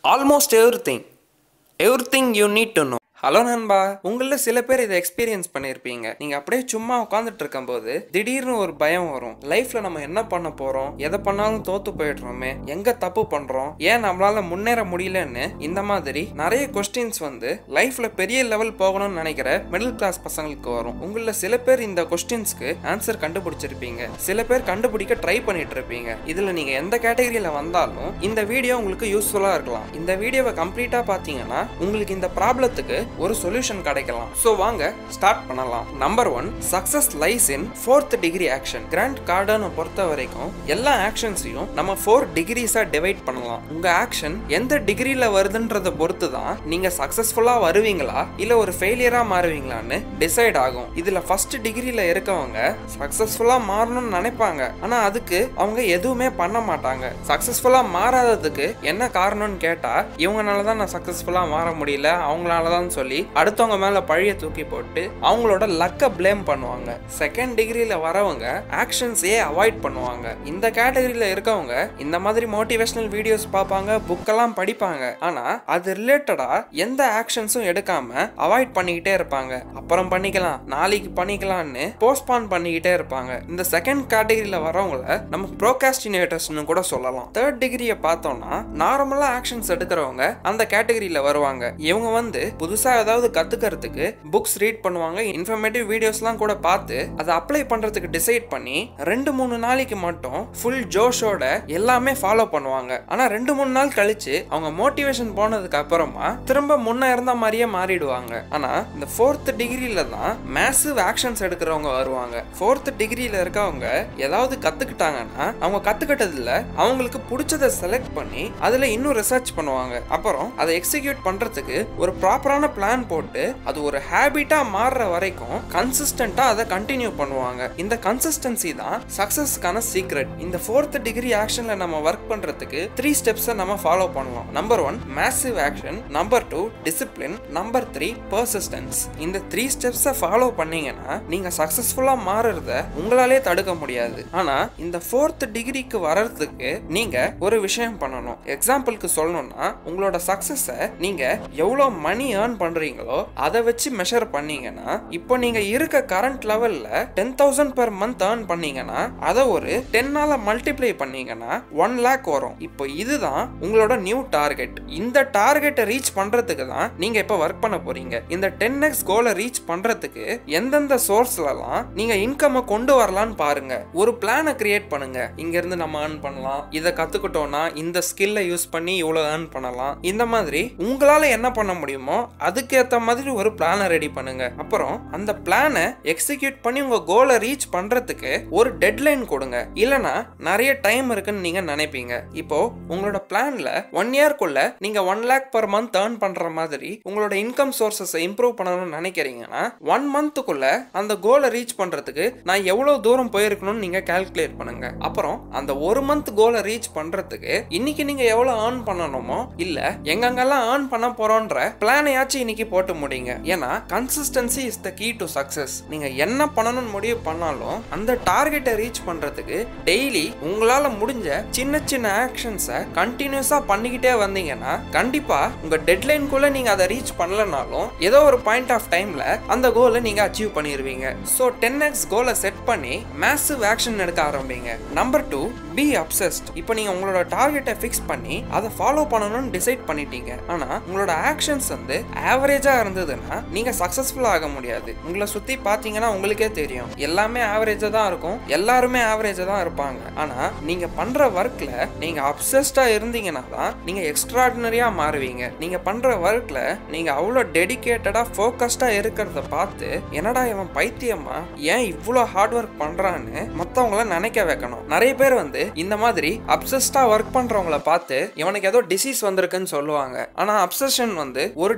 almost everything everything you need to know hello நண்பா உங்களில் சில பேர் இதை எக்ஸ்பீரியன்ஸ் பண்ணியிருப்பீங்க நீங்கள் அப்படியே சும்மா உட்காந்துட்டு இருக்கும்போது திடீர்னு ஒரு பயம் வரும் லைஃப்பில் நம்ம என்ன பண்ண போகிறோம் எதை பண்ணாலும் தோத்து போயிடுறோமே எங்கே தப்பு பண்ணுறோம் ஏன் நம்மளால முன்னேற முடியலன்னு இந்த மாதிரி நிறைய கொஸ்டின்ஸ் வந்து லைஃப்பில் பெரிய லெவல் போகணும்னு நினைக்கிற மிடில் கிளாஸ் பசங்களுக்கு வரும் உங்களில் சில பேர் இந்த கொஸ்டின்ஸ்க்கு ஆன்சர் கண்டுபிடிச்சிருப்பீங்க சில பேர் கண்டுபிடிக்க ட்ரை பண்ணிட்டு இருப்பீங்க இதில் நீங்கள் எந்த கேட்டகரியில் வந்தாலும் இந்த வீடியோ உங்களுக்கு யூஸ்ஃபுல்லாக இருக்கலாம் இந்த வீடியோவை கம்ப்ளீட்டாக பார்த்தீங்கன்னா உங்களுக்கு இந்த ப்ராப்ளத்துக்கு ஒரு சொல்யூஷன் கிடைக்கலாம் ஸோ வாங்க ஸ்டார்ட் பண்ணலாம் number one success lies in fourth degree action Grant கார்டனை பொறுத்த வரைக்கும் எல்லா ஆக்ஷன்ஸையும் நம்ம ஃபோர் டிகிரிஸாக டிவைட் பண்ணலாம் உங்க ஆக்ஷன் எந்த டிகிரியில் வருதுன்றத பொறுத்து தான் நீங்க சக்சஸ்ஃபுல்லாக வருவீங்களா இல்லை ஒரு ஃபெயிலியராக மாறுவீங்களான்னு டிசைட் ஆகும் இதுல ஃபர்ஸ்ட் டிகிரியில் இருக்கவங்க சக்சஸ்ஃபுல்லாக மாறணும்னு நினைப்பாங்க ஆனா அதுக்கு அவங்க எதுவுமே பண்ண மாட்டாங்க சக்சஸ்ஃபுல்லாக மாறாததுக்கு என்ன காரணம்னு கேட்டா இவங்கனால தான் நான் சக்சஸ்ஃபுல்லாக மாற முடியல அவங்களால தான் சொல்லி அடுத்தவங்க மேல பழிய தூக்கி போட்டு அவங்களோட லக்கை ப்ளேம் பண்ணுவாங்க செகண்ட் டிகிரியில வரவங்க ஆக்ஷன்ஸே அவாய்ட் பண்ணுவாங்க இந்த கேட்டகரியில இருக்கவங்க இந்த மாதிரி மோட்டிவேஷனல் வீடியோஸ் பார்ப்பாங்க புக்கெல்லாம் படிப்பாங்க ஆனா அது ரிலேட்டடா எந்த ஆக்ஷன்ஸும் எடுக்காம அவாய்ட் பண்ணிக்கிட்டே இருப்பாங்க அப்புறம் பண்ணிக்கலாம் நாளைக்கு பண்ணிக்கலாம்னு போஸ்ட்பான் பண்ணிக்கிட்டே இருப்பாங்க இந்த செகண்ட் கேட்டகரியில வரவங்கள நம்ம ப்ரோகாஸ்டினேட்டர்ஸ்னு கூட சொல்லலாம் தேர்ட் டிகிரியை பார்த்தோம்னா நார்மலா ஆக்ஷன்ஸ் எடுக்கிறவங்க அந்த கேட்டகரியில வருவாங்க இவங்க வந்து புதுசா ஏதாவது கத்துக்கிறதுக்கு புக்ஸ் ரீட் பண்ணுவாங்க இன்ஃபர்மேட்டிவ் வீடியோஸ்லாம் கூட பார்த்து அதை அப்ளை பண்றதுக்கு டிசைட் பண்ணி ரெண்டு மூணு நாளைக்கு மட்டும் ஃபுல் ஜோஷோட எல்லாமே ஃபாலோ பண்ணுவாங்க ஆனா ரெண்டு மூணு நாள் கழிச்சு அவங்க மோட்டிவேஷன் போனதுக்கு அப்புறமா திரும்ப முன்ன இருந்த மாதிரியே மாறிடுவாங்க ஆனா இந்த ஃபோர்த் டிகிரியில தான் மேசிவ் ஆக்ஷன்ஸ் எடுக்கிறவங்க வருவாங்க ஃபோர்த் டிகிரியில இருக்கவங்க ஏதாவது கத்துக்கிட்டாங்கன்னா அவங்க கத்துக்கிட்டதுல அவங்களுக்கு பிடிச்சதை செலக்ட் பண்ணி அதுல இன்னும் ரிசர்ச் பண்ணுவாங்க அப்புறம் அதை எக்ஸிக்யூட் பண்றதுக்கு ஒரு ப்ராப்பரான பிளான் போட்டு அது ஒரு ஹேபிட்டா மாறுற வரைக்கும் கன்சிஸ்டண்டா அதை கண்டினியூ பண்ணுவாங்க இந்த கன்சிஸ்டன்சி தான் சக்சஸ்க்கான சீக்ரெட் இந்த ஃபோர்த் டிகிரி ஆக்ஷன்ல நம்ம ஒர்க் பண்றதுக்கு த்ரீ ஸ்டெப்ஸை நம்ம ஃபாலோ பண்ணலாம் number one massive action number two discipline number three persistence இந்த த்ரீ ஸ்டெப்ஸை ஃபாலோ பண்ணீங்கன்னா நீங்க சக்சஸ்ஃபுல்லா மாறுறத உங்களாலே தடுக்க முடியாது ஆனா இந்த ஃபோர்த் டிகிரிக்கு வர்றதுக்கு நீங்க ஒரு விஷயம் பண்ணணும் எக்ஸாம்பிளுக்கு சொல்லணும்னா உங்களோட சக்சஸை நீங்க எவ்வளோ மணி ஏர்ன் பண்றீங்களோ அதை வச்சு மெஷர் பண்ணீங்கன்னா இப்போ நீங்க இருக்க கரண்ட் லெவல்ல ten thousand per month earn பண்ணீங்கன்னா அதை ஒரு டென்னால மல்டிப்ளை பண்ணீங்கன்னா ஒன் லேக் வரும் இப்போ இதுதான் உங்களோட நியூ டார்கெட் இந்த டார்கெட்டை ரீச் பண்றதுக்கு தான் நீங்க இப்போ ஒர்க் பண்ண போறீங்க இந்த டென் எக்ஸ் கோலை ரீச் பண்றதுக்கு எந்தெந்த சோர்ஸ்லலாம் நீங்க இன்கம் கொண்டு வரலாம்னு பாருங்க ஒரு பிளானை கிரியேட் பண்ணுங்க இங்க இருந்து நம்ம ஏர்ன் பண்ணலாம் இதை கத்துக்கிட்டோம்னா இந்த ஸ்கில்லை யூஸ் பண்ணி இவ்வளவு ஏர்ன் பண்ணலாம் இந்த மாதிரி உங்களால என்ன பண்ண முடியுமோ அதுக்கேற்ற மாதிரி ஒரு பிளானை ரெடி பண்ணுங்க அப்புறம் அந்த பிளானை எக்ஸிக்யூட் பண்ணி உங்க கோலை ரீச் பண்றதுக்கு ஒரு டெட்லைன் கொடுங்க இல்லனா நிறைய டைம் இருக்குன்னு நீங்க நினைப்பீங்க இப்போ உங்களோட பிளான்ல ஒன் இயர்க்குள்ள நீங்க one lakh per month earn பண்ற மாதிரி உங்களோட இன்கம் சோர்சஸை இம்ப்ரூவ் பண்ணணும்னு நினைக்கிறீங்கன்னா ஒன் மந்த்துக்குள்ள அந்த கோலை ரீச் பண்றதுக்கு நான் எவ்வளவு தூரம் போயிருக்கணும்னு நீங்க கால்குலேட் பண்ணுங்க அப்புறம் அந்த ஒரு மந்த் கோலை ரீச் பண்றதுக்கு இன்னைக்கு நீங்க எவ்வளவு ஏர்ன் பண்ணணுமோ இல்ல எங்கெங்கெல்லாம் ஏர்ன் பண்ண போறோன்ற பிளானையாச்சும் இன்னைக்கு போட்டு முடிங்க ஏன்னா consistency is the key to success நீங்க என்ன பண்ணணும்னு முடிவு பண்ணாலும் அந்த டார்கெட்டை ரீச் பண்றதுக்கு டெய்லி உங்களால முடிஞ்ச சின்ன சின்ன ஆக்ஷன்ஸை கண்டினியூஸா பண்ணிக்கிட்டே வந்தீங்கன்னா கண்டிப்பா உங்க டெட்லைன்குள்ள நீங்க அதை ரீச் பண்ணலனாலும் ஏதோ ஒரு பாயிண்ட் ஆஃப் டைம்ல அந்த கோலை நீங்க அச்சீவ் பண்ணிடுவீங்க ஸோ டென் எக்ஸ் கோலை செட் பண்ணி மேசிவ் ஆக்ஷன் எடுக்க ஆரம்பிங்க நம்பர் டூ பி அப்சஸ்ட் இப்போ நீங்க உங்களோட டார்கெட்டை ஃபிக்ஸ் பண்ணி அதை ஃபாலோ பண்ணணும்னு டிசைட் பண்ணிட்டீங்க ஆனா உங்களோட ஆக்ஷன்ஸ் வந்து ஆவரேஜா இருந்ததுன்னா நீங்க சக்சஸ்ஃபுல் ஆக முடியாது உங்களை சுத்தி பாத்தீங்கன்னா உங்களுக்கே தெரியும் எல்லாமே ஆவரேஜா தான் இருக்கும் எல்லாருமே ஆவரேஜா தான் இருப்பாங்க ஆனா நீங்க பண்ற ஒர்க்ல நீங்க அப்சஸ்டா இருந்தீங்கன்னா தான் நீங்க எக்ஸ்ட்ராடினரியா மாறுவீங்க நீங்க பண்ற ஒர்க்ல நீங்க அவ்வளோ டெடிகேட்டடா ஃபோக்கஸ்டா இருக்கிறத பார்த்து என்னடா இவன் பைத்தியமா ஏன் இவ்வளோ ஹார்ட் ஒர்க் பண்றான்னு மத்தவங்கள நினைக்க வைக்கணும் நிறைய பேர் வந்து இந்த மாதிரி அப்சஸ்டா ஒர்க் பண்றவங்கள பார்த்து இவனுக்கு ஏதோ டிசீஸ் வந்திருக்குன்னு சொல்லுவாங்க ஆனா அப்சஷன் வந்து ஒரு டிசீஸ்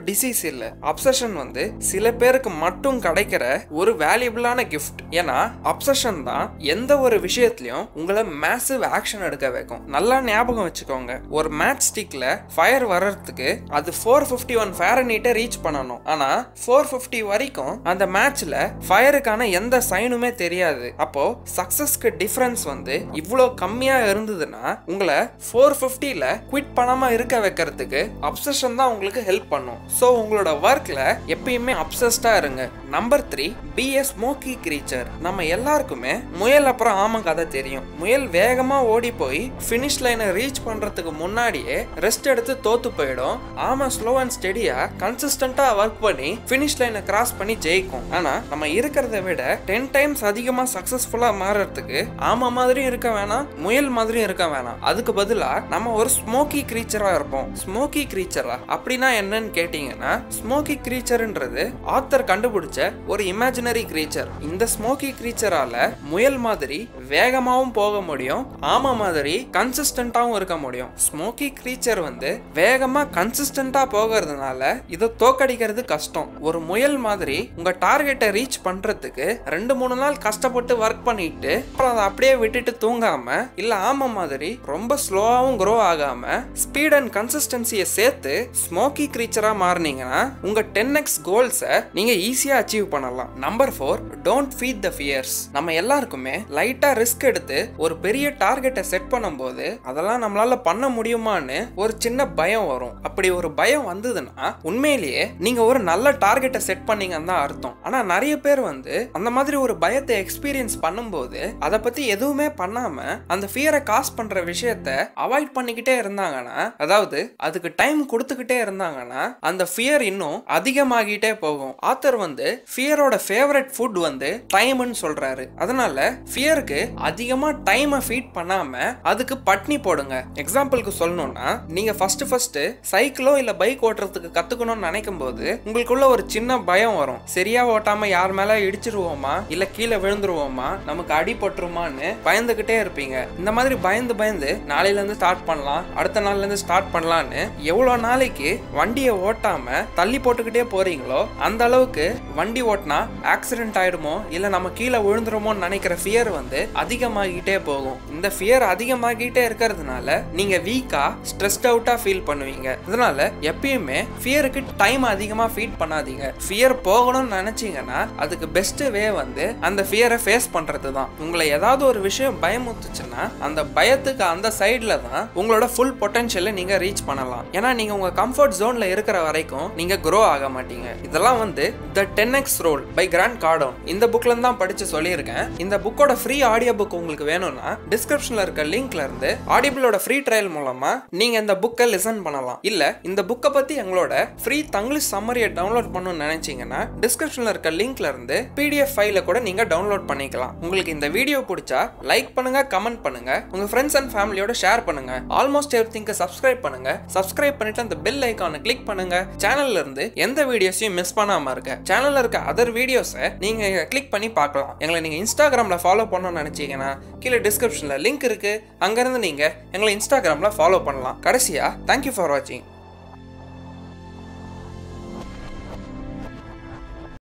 வைஸ் இல்ல அப்சஷன் வந்து சில பேருக்கு மட்டும் கிடைக்கிற ஒரு வேல்யூபிளான கிஃப்ட் ஏன்னா அப்சஷன் தான் எந்த ஒரு விஷயத்திலையும் உங்களை மேசிவ் ஆக்ஷன் எடுக்க வைக்கும் நல்லா ஞாபகம் வச்சுக்கோங்க ஒரு மேட்ச் ஸ்டிக்ல ஃபயர் வர்றதுக்கு அது ஃபோர் ஃபிஃப்டி ஒன் ஃபேரனீட்டை ரீச் பண்ணணும் ஆனா ஃபோர் ஃபிஃப்டி வரைக்கும் அந்த மேட்ச்ல ஃபயருக்கான எந்த சைனுமே தெரியாது அப்போ சக்சஸ்க்கு டிஃபரன்ஸ் வந்து இவ்வளோ கம்மியா இருந்ததுன்னா உங்களை ஃபோர் ஃபிஃப்டியில் குவிட் பண்ணாம இருக்க வைக்கிறதுக்கு அப்சஷன் தான் உங்களுக்கு ஹெல்ப் பண்ணும் ஸோ உங்களோட ஒர்க்ல எப்பயுமே அப்சஸ்டா இருங்க number three be a smoky creature நம்ம எல்லாருக்குமே முயல் அப்புறம் ஆமா கதை தெரியும் முயல் வேகமா ஓடி போய் ஃபினிஷ் லைனை ரீச் பண்றதுக்கு முன்னாடியே ரெஸ்ட் எடுத்து தோத்து போயிடும் ஆமா ஸ்லோ அண்ட் ஸ்டெடியா கன்சிஸ்டண்டா ஒர்க் பண்ணி ஃபினிஷ் லைனை கிராஸ் பண்ணி ஜெயிக்கும் ஆனா நம்ம இருக்கிறத விட டென் டைம்ஸ் அதிகமா சக்சஸ்ஃபுல்லா மாறுறதுக்கு ஆமா மாதிரியும் இருக்க வேணாம் முயல் மாதிரியும் இருக்க வேணாம் அதுக்கு பதிலா நம்ம ஒரு ஸ்மோக்கி கிரீச்சரா இருப்போம் ஸ்மோக்கி கிரீச்சரா அப்படின்னா என்னன்னு கேட்டீங்கன்னா ஸ்மோக்கி கிரீச்சர்ன்றது ஆத்தர் கண்டுபிடிச்ச ஒரு இமேஜினரி கிரீச்சர் இந்த ஸ்மோக்கி கிரீச்சரால முயல் மாதிரி வேகமாவும் போக முடியும் ஆமா மாதிரி கன்சிஸ்டன்டாவும் இருக்க முடியும் ஸ்மோக்கி கிரீச்சர் வந்து வேகமா கன்சிஸ்டன்டா போகிறதுனால இதை தோக்கடிக்கிறது கஷ்டம் ஒரு முயல் மாதிரி உங்க டார்கெட்டை ரீச் பண்றதுக்கு ரெண்டு மூணு நாள் கஷ்டப்பட்டு ஒர்க் பண்ணிட்டு அப்புறம் அதை அப்படியே விட்டுட்டு தூங்காம இல்ல ஆமா மாதிரி ரொம்ப ஸ்லோவாகவும் க்ரோ ஆகாம ஸ்பீட் அண்ட் கன்சிஸ்டன்சியை சேர்த்து ஸ்மோக்கி கிரீச்சரா மாறினீங்கன்னா உங்க டென் எக்ஸ் கோல்ஸை நீங்க ஈஸியா அச்சீவ் பண்ணலாம் number four don't feed the fears நம்ம எல்லாருக்குமே லைட்டா ரிஸ்க் எடுத்து ஒரு பெரிய டார்கெட்டை செட் பண்ணும்போது அதெல்லாம் நம்மளால பண்ண முடியுமான்னு ஒரு சின்ன பயம் வரும் அப்படி ஒரு பயம் வந்ததுன்னா உண்மையிலேயே நீங்க ஒரு நல்ல டார்கெட்டை செட் பண்ணீங்கன்னு தான் அர்த்தம் ஆனா நிறைய பேர் வந்து அந்த மாதிரி ஒரு பயத்தை எக்ஸ்பீரியன்ஸ் பண்ணும்போது அதை பத்தி எதுவுமே பண்ணாம அந்த ஃபியரை காஸ் பண்ற விஷயத்த அவாய்ட் பண்ணிக்கிட்டே இருந்தாங்கன்னா அதாவது அதுக்கு டைம் கொடுத்துக்கிட்டே இருந்தாங்கன்னா அந்த ஃபியர் இன்னும் அதிகமாகிட்டே போகும் ஆத்தர் வந்து ஃபியரோட ஃபேவரட் ஃபுட் வந்து டைம்னு சொல்றாரு அதனால ஃபியருக்கு அதிகமா டைமை ஃபீட் பண்ணாம அதுக்கு பட்னி போடுங்க எக்ஸாம்பிளுக்கு சொல்லணும்னா நீங்க ஃபர்ஸ்ட் ஃபர்ஸ்ட் சைக்கிளோ இல்ல பைக் ஓட்டுறதுக்கு கத்துக்கணும்னு நினைக்கும் போது உங்களுக்குள்ள ஒரு சின்ன பயம் வரும் சரியா ஓட்டாம யார் மேல இடிச்சிருவோமா இல்ல கீழே விழுந்துருவோமா நமக்கு அடிபட்டுருமான்னு பயந்துகிட்டே இருப்பீங்க இந்த மாதிரி பயந்து பயந்து நாளையில இருந்து ஸ்டார்ட் பண்ணலாம் அடுத்த நாள்ல இருந்து ஸ்டார்ட் பண்ணலாம்னு எவ்வளவு நாளைக்கு வண்டியை ஓட்டாம தள்ளி போட்டுக்கிட்டே போறீங்களோ அந்த அளவுக்கு வண்டி ஓட்டினா ஆக்சிடென்ட் ஆயிடுமோ இல்ல நம்ம கீழே விழுந்துருமோன்னு நினைக்கிற ஃபியர் வந்து அதிகமாகிட்டே போகும் இந்த ஃபியர் அதிகமாகிட்டே இருக்கிறதுனால நீங்க வீக்கா ஸ்ட்ரெஸ்ட் அவுட்டா ஃபீல் பண்ணுவீங்க அதனால எப்பயுமே ஃபியருக்கு டைம் அதிகமா ஃபீட் பண்ணாதீங்க ஃபியர் போகணும்னு நினைச்சீங்கன்னா அதுக்கு பெஸ்ட் வே வந்து அந்த ஃபியரை ஃபேஸ் பண்றது தான் உங்களை ஏதாவது ஒரு விஷயம் பயமுத்துச்சுன்னா அந்த பயத்துக்கு அந்த சைடில் தான் உங்களோட ஃபுல் பொட்டன்ஷியலை நீங்க ரீச் பண்ணலாம் ஏன்னா நீங்க உங்க கம்ஃபர்ட் ஜோன்ல இருக்கிற வரைக்கும் நீங்க க்ரோ ஆக மாட்டீங்க இதெல்லாம் வந்து the ten X rule by Grant Cardone இந்த புக்ல இருந்து தான் படிச்சு சொல்லியிருக்கேன் இந்த புக்கோட ஃப்ரீ ஆடியோ புக் உங்களுக்கு வேணும்னா டிஸ்கிரிப்ஷன்ல இருக்க லிங்க்ல இருந்து ஆடிபிளோட ஃப்ரீ ட்ரையல் மூலமா நீங்க இந்த புக்கை லிசன் பண்ணலாம் இல்ல இந்த புக்கை பத்தி எங்களோட ஃப்ரீ தங்கிலீஷ் சம்மரியை டவுன்லோட் பண்ணணும்னு நினைச்சீங்கன்னா டிஸ்கிரிப்ஷன்ல இருக்க லிங்க்ல இருந்து பிடிஎஃப் ஃபைல கூட நீங்க டவுன்லோட் பண்ணிக்கலாம் உங்களுக்கு இந்த வீடியோ பிடிச்சா லைக் பண்ணுங்க கமெண்ட் பண்ணுங்க உங்க ஃப்ரெண்ட்ஸ் அண்ட் ஃபேமிலியோட ஷேர் பண்ணுங்க ஆல்மோஸ்ட் எவ்ரி திங்க சப்ஸ்கிரைப் பண்ணுங்க சப்ஸ்கிரைப் பண்ணிட்டு அந்த பெல் ஐக்கானை கிளிக் பண்ணுங்க சேனல்ல இருந்து எந்த வீடியோஸையும் மிஸ் பண்ணாம இருக்க சேனல்ல இருக்க அதர் வீடியோஸை நீங்க கிளிக் பண்ணி பார்க்கலாம் எங்களை நீங்க இன்ஸ்டாகிராம்ல ஃபாலோ பண்ணணும்னு நினைச்சீங்கன்னா கீழே டிஸ்கிரிப்ஷன்ல லிங்க் இருக்கு அங்கிருந்து நீங்க எங்களை இன்ஸ்டாகிராம்ல ஃபாலோ பண்ணலாம் கடைசியா தேங்க்யூ ஃபார் வாட்சிங்